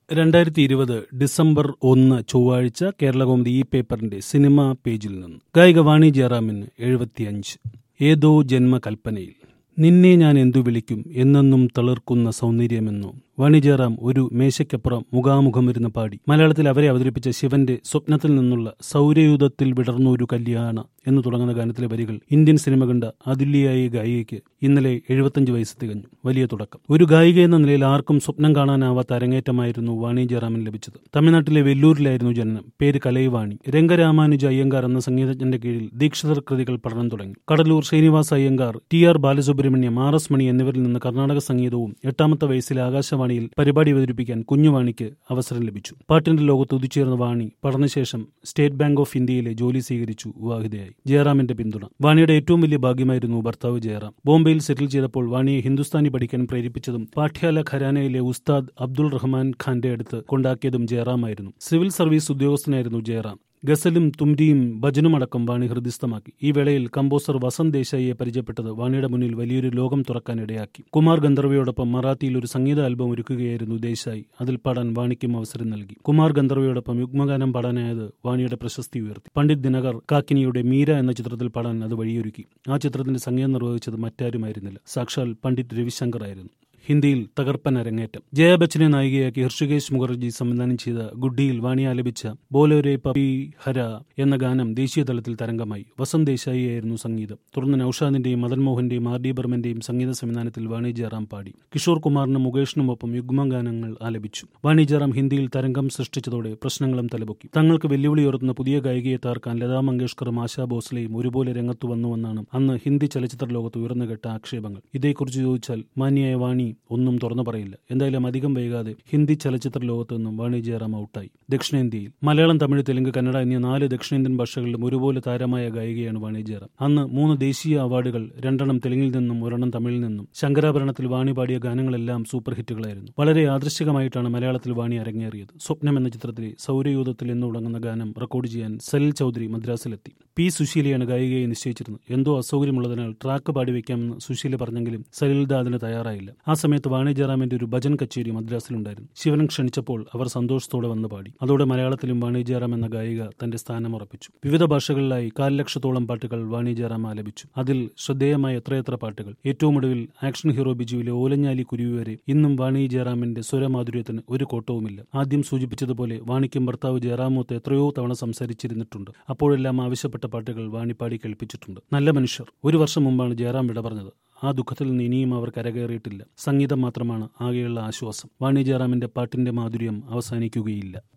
രണ്ടായിരത്തി ഇരുപത് ഡിസംബർ ഒന്ന് ചൊവ്വാഴ്ച കേരളകൗമുദി ഈ പേപ്പറിന്റെ സിനിമാ പേജിൽ നിന്ന് ഗായിക വാണി ജയറാമിന് എഴുപത്തിയഞ്ച് ഏതോ ജന്മകൽപ്പനയിൽ നിന്നെ ഞാൻ എന്തു വിളിക്കും എന്നെന്നും തളിർക്കുന്ന സൗന്ദര്യമെന്നോ വാണി ജയറാം ഒരു മേശയ്ക്കപ്പുറം മുഖാമുഖം ഇരുന്ന് പാടി മലയാളത്തിൽ അവരെ അവതരിപ്പിച്ച ശിവന്റെ സ്വപ്നത്തിൽ നിന്നുള്ള സൗരയൂഥത്തിൽ വിടർന്ന ഒരു കല്യാണ എന്ന് തുടങ്ങുന്ന ഗാനത്തിലെ വരികൾ ഇന്ത്യൻ സിനിമ കണ്ട അതുല്യായ ഗായികയ്ക്ക് ഇന്നലെ എഴുപത്തഞ്ച് വയസ്സ് തികഞ്ഞു വലിയ തുടക്കം ഒരു ഗായിക എന്ന നിലയിൽ ആർക്കും സ്വപ്നം കാണാനാവാത്ത അരങ്ങേറ്റമായിരുന്നു വാണി ജയറാമിന് ലഭിച്ചത് തമിഴ്നാട്ടിലെ വെല്ലൂരിലായിരുന്നു ജനനം പേര് കലൈവാണി രംഗരാമാനുജ അയ്യങ്കാർ എന്ന സംഗീതജ്ഞന്റെ കീഴിൽ ദീക്ഷിതർ കൃതികൾ പഠനം തുടങ്ങി Cuddalore Srinivasa Iyengar T R Balasubramaniam R S Mani എന്നിവരിൽ നിന്ന് കർണാടക സംഗീതവും എട്ടാമത്തെ വയസ്സിൽ ആകാശവാണിയിൽ പരിപാടി അവതരിപ്പിക്കാൻ കുഞ്ഞുവാണിക്ക് അവസരം ലഭിച്ചു പാട്ടിന്റെ ലോകത്ത് ഉദിച്ചേർന്ന വാണി പഠനശേഷം സ്റ്റേറ്റ് ബാങ്ക് ഓഫ് ഇന്ത്യയിലെ ജോലി സ്വീകരിച്ചു വിവാഹിതയായി ജയറാമിന്റെ പിന്തുണ വാണിയുടെ ഏറ്റവും വലിയ ഭാഗ്യമായിരുന്നു ഭർത്താവ് ജയറാം ബോംബെയിൽ സെറ്റിൽ ചെയ്തപ്പോൾ വാണിയെ ഹിന്ദുസ്ഥാനി പഠിക്കാൻ പ്രേരിപ്പിച്ചതും പാഠ്യാല ഖരാനയിലെ ഉസ്താദ് അബ്ദുൾ റഹ്മാൻ ഖാന്റെ അടുത്ത് കൊണ്ടാക്കിയതും ജയറാമായിരുന്നു സിവിൽ സർവീസ് ഉദ്യോഗസ്ഥനായിരുന്നു ജയറാം ഗസലും തുമ്രിയും ഭജനുമടക്കം വാണി ഹൃദയസ്ഥമാക്കി ഈ വേളയിൽ കമ്പോസർ വസന്ത് ദേശായിയെ പരിചയപ്പെട്ടത് വാണിയുടെ മുന്നിൽ വലിയൊരു ലോകം തുറക്കാൻ ഇടയാക്കി കുമാർ ഗന്ധർവയോടൊപ്പം മറാത്തിയിൽ ഒരു സംഗീത ആൽബം ഒരുക്കുകയായിരുന്നു ദേശായി അതിൽ പാടാൻ വാണിക്കും അവസരം നൽകി കുമാർ ഗന്ധർവയോടൊപ്പം യുഗ്മഗാനം പാടാനായത് വാണിയുടെ പ്രശസ്തി ഉയർത്തി പണ്ഡിറ്റ് ദിനകർ കാക്കിനിയുടെ മീര എന്ന ചിത്രത്തിൽ പാടാൻ അത് വഴിയൊരുക്കി ആ ചിത്രത്തിന്റെ സംഗീതം നിർവഹിച്ചത് മറ്റാരുമായിരുന്നില്ല സാക്ഷാൽ പണ്ഡിറ്റ് രവിശങ്കർ ആയിരുന്നു ഹിന്ദിയിൽ തകർപ്പൻ അരങ്ങേറ്റം ജയ ബച്ചനെ നായികയാക്കി ഹർഷികേശ് മുഖർജി സംവിധാനം ചെയ്ത ഗുഡിയിൽ വാണി ആലപിച്ച ബോലോരെ പപി ഹര എന്ന ഗാനം ദേശീയ തലത്തിൽ തരംഗമായി വസന്ത് ദേശായിയായിരുന്നു സംഗീതം തുടർന്ന് നൌഷാദിന്റെയും മദൻ മോഹന്റെയും ആർ ഡി ബർമന്റെയും സംഗീത സംവിധാനത്തിൽ വാണി ജയറാം പാടി കിഷോർ കുമാറിനും മുകേഷിനുമൊപ്പം യുഗ്മ ഗാനങ്ങൾ ആലപിച്ചു വാണി ജയറാം ഹിന്ദിയിൽ തരംഗം സൃഷ്ടിച്ചതോടെ പ്രശ്നങ്ങളും തലപൊക്കി തങ്ങൾക്ക് വെല്ലുവിളി ഉയർത്തുന്ന പുതിയ ഗായികയെ താർക്കാൻ ലതാ മങ്കേഷ്കറും ആശാ ഭോസ്ലെയും ഒരുപോലെ രംഗത്തു വന്നുവെന്നാണ് അന്ന് ഹിന്ദി ചലച്ചിത്ര ലോകത്ത് ഉയർന്നുകെട്ട ആക്ഷേപങ്ങൾ ഇതേക്കുറിച്ച് ചോദിച്ചാൽ മാന്യായ വാണി ഒന്നും തുറന്നു പറയില്ല എന്തായാലും അധികം വൈകാതെ ഹിന്ദി ചലച്ചിത്ര ലോകത്തു നിന്നും വാണി ജയറാം ഔട്ടായി ദക്ഷിണേന്ത്യയിൽ മലയാളം തമിഴ് തെലുങ്ക് കന്നഡ എന്നീ നാല് ദക്ഷിണേന്ത്യൻ ഭാഷകളിലും ഒരുപോലെ താരമായ ഗായികയാണ് വാണി ജയറാം അന്ന് മൂന്ന് ദേശീയ അവാർഡുകൾ രണ്ടെണ്ണം തെലുങ്കിൽ നിന്നും ഒരെണ്ണം തമിഴിൽ നിന്നും ശങ്കരാഭരണത്തിൽ വാണി പാടിയ ഗാനങ്ങളെല്ലാം സൂപ്പർ ഹിറ്റുകളായിരുന്നു വളരെ യാദൃശ്ചികമായിട്ടാണ് മലയാളത്തിൽ വാണി അരങ്ങേറിയത് സ്വപ്നം എന്ന ചിത്രത്തിലെ സൗരയൂഥത്തിൽ എന്ന് തുടങ്ങുന്ന ഗാനം റെക്കോർഡ് ചെയ്യാൻ സലിൽ ചൌധരി മദ്രാസിലെത്തി പി സുശീലയാണ് ഗായികയെ നിശ്ചയിച്ചിരുന്നത് എന്തോ അസൗകര്യമുള്ളതിനാൽ ട്രാക്ക് പാടി വെക്കാമെന്ന് സുശീല പറഞ്ഞെങ്കിലും സലിൽദ അതിന് തയ്യാറായില്ല ആ സമയത്ത് വാണി ജയറാമിന്റെ ഒരു ഭജൻ കച്ചേരി മദ്രാസിലുണ്ടായിരുന്നു ശിവൻ ക്ഷണിച്ചപ്പോൾ അവർ സന്തോഷത്തോടെ വന്ന് പാടി അതോടെ മലയാളത്തിലും വാണി ജയറാം എന്ന ഗായിക തന്റെ സ്ഥാനം ഉറപ്പിച്ചു വിവിധ ഭാഷകളിലായി കാൽ ലക്ഷത്തോളം പാട്ടുകൾ വാണി ജയറാം ആലപിച്ചു അതിൽ ശ്രദ്ധേയമായ എത്രയെത്ര പാട്ടുകൾ ഏറ്റവും ഒടുവിൽ ആക്ഷൻ ഹീറോ ബിജുവിലെ ഓലഞ്ഞാലി കുരുവി വരെ ഇന്നും വാണി ജയറാമിന്റെ സ്വരമാധുര്യത്തിന് ഒരു കോട്ടവുമില്ല ആദ്യം സൂചിപ്പിച്ചതുപോലെ വാണിക്കും ഭർത്താവ് ജയറാമൊത്ത് എത്രയോ തവണ സംസാരിച്ചിരുന്നിട്ടുണ്ട് അപ്പോഴെല്ലാം ആവശ്യപ്പെട്ട പാട്ടുകൾ വാണി പാടി കേൾപ്പിച്ചിട്ടുണ്ട് നല്ല മനുഷ്യർ ഒരു വർഷം മുമ്പാണ് ജയറാം വിട പറഞ്ഞത് ആ ദുഃഖത്തിൽ നിന്ന് ഇനിയും അവർ കരകയറിയിട്ടില്ല സംഗീതം മാത്രമാണ് ആകെയുള്ള ആശ്വാസം വാണി ജയറാമിന്റെ പാട്ടിന്റെ മാധുര്യം അവസാനിക്കുകയില്ല